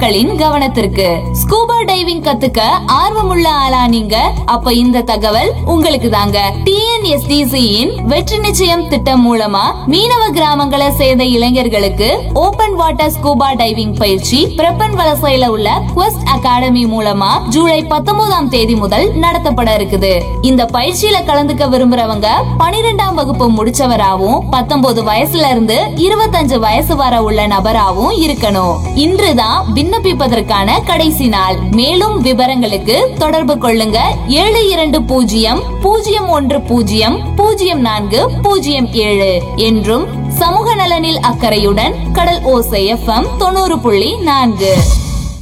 உங்களின் கவனத்திற்கு scuba diving கத்துக்க ஆர்வமுள்ள ஆளா நீங்க அப்ப இந்த தகவல் உங்களுக்கு தாங்க டிஎன்எஸ்டிசி இன் வெற்றி நிச்சயம் திட்டம் மூலமா மீனவ கிராமங்களை சேர்ந்த இளைஞர்களுக்கு ஓபன் வாட்டர் ஸ்கூபா டைவிங் பயிற்சி பிரப்பன் வலசையில உள்ள குவெஸ்ட் அகாடமி மூலமா ஜூலை பத்தொன்பதாம் தேதி முதல் நடத்தப்பட இருக்குது இந்த பயிற்சியில கலந்துக்க விரும்புறவங்க பனிரெண்டாம் வகுப்பு முடிச்சவராவும் பத்தொன்பது வயசுல இருந்து இருபத்தஞ்சு வயசு வர உள்ள நபராவும் இருக்கணும் இன்றுதான் விண்ணப்பிப்பதற்கான கடைசி நாள் மேலும் விவரங்களுக்கு தொடர்பு கொள்ளுங்க ஏழு இரண்டு பூஜ்ஜியம் பூஜ்ஜியம் ஒன்று பூஜ்ஜியம் பூஜ்ஜியம் நான்கு பூஜ்ஜியம் ஏழு என்றும் சமூக நலனில் அக்கறையுடன் கடல் ஓசை எஃப்எம் தொண்ணூறு புள்ளி நான்கு